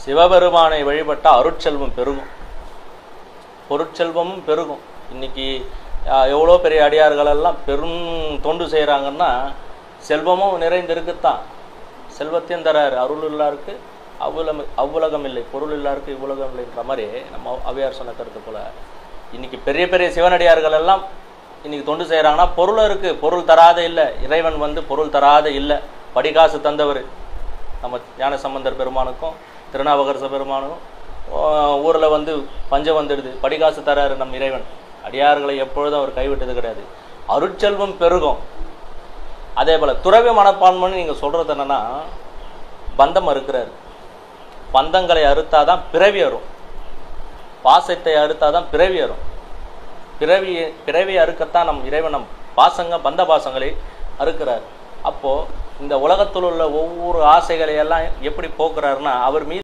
சிவபெருமானை வழிபட்டால் அருட்செல்வம் பெருகும் பொருட்செல்வமும் பெருகும் இன்னைக்கு எவ்வளோ பெரிய அடியார்கள் எல்லாம் பெரும் தொண்டு செய்கிறாங்கன்னா செல்வமும் நிறைந்திருக்குத்தான் செல்வத்தையும் தராரு அருள் இல்லாருக்கு அவ்வுலம் அவ்வுலகம் இல்லை பொருள் இல்லாருக்கு இவ்வுலகம் இல்லைன்ற மாதிரி நம்ம அவையார் சொன்ன கருத்து போல இன்னைக்கு பெரிய பெரிய சிவனடியார்கள் எல்லாம் இன்னைக்கு தொண்டு செய்கிறாங்கன்னா பொருளும் இருக்கு பொருள் தராத இல்லை இறைவன் வந்து பொருள் தராத இல்லை படிகாசு தந்தவர் நம்ம ஞான சம்பந்தர் பெருமானுக்கும் திருநாவுக்கரச பெருமானுக்கும் ஊரில் வந்து பஞ்சம் வந்துடுது படிகாசு தராரு நம் இறைவன் அடியார்களை எப்பொழுதும் அவர் கைவிட்டது கிடையாது அருட்செல்வம் பெருகும் அதே போல் துறவி மனப்பான்மைன்னு நீங்கள் சொல்கிறது என்னன்னா பந்தம் அறுக்கிறாரு பந்தங்களை அறுத்தாதான் பிறவி வரும் பாசத்தை அறுத்தாதான் பிறவி வரும் பிறவி பிறவி அறுக்கத்தான் நம் இறைவன் நம் பாசங்க பந்த பாசங்களை அறுக்கிறார் அப்போ இந்த உலகத்தில் உள்ள ஒவ்வொரு ஆசைகளை எல்லாம் எப்படி போக்குறாருன்னா அவர் மீது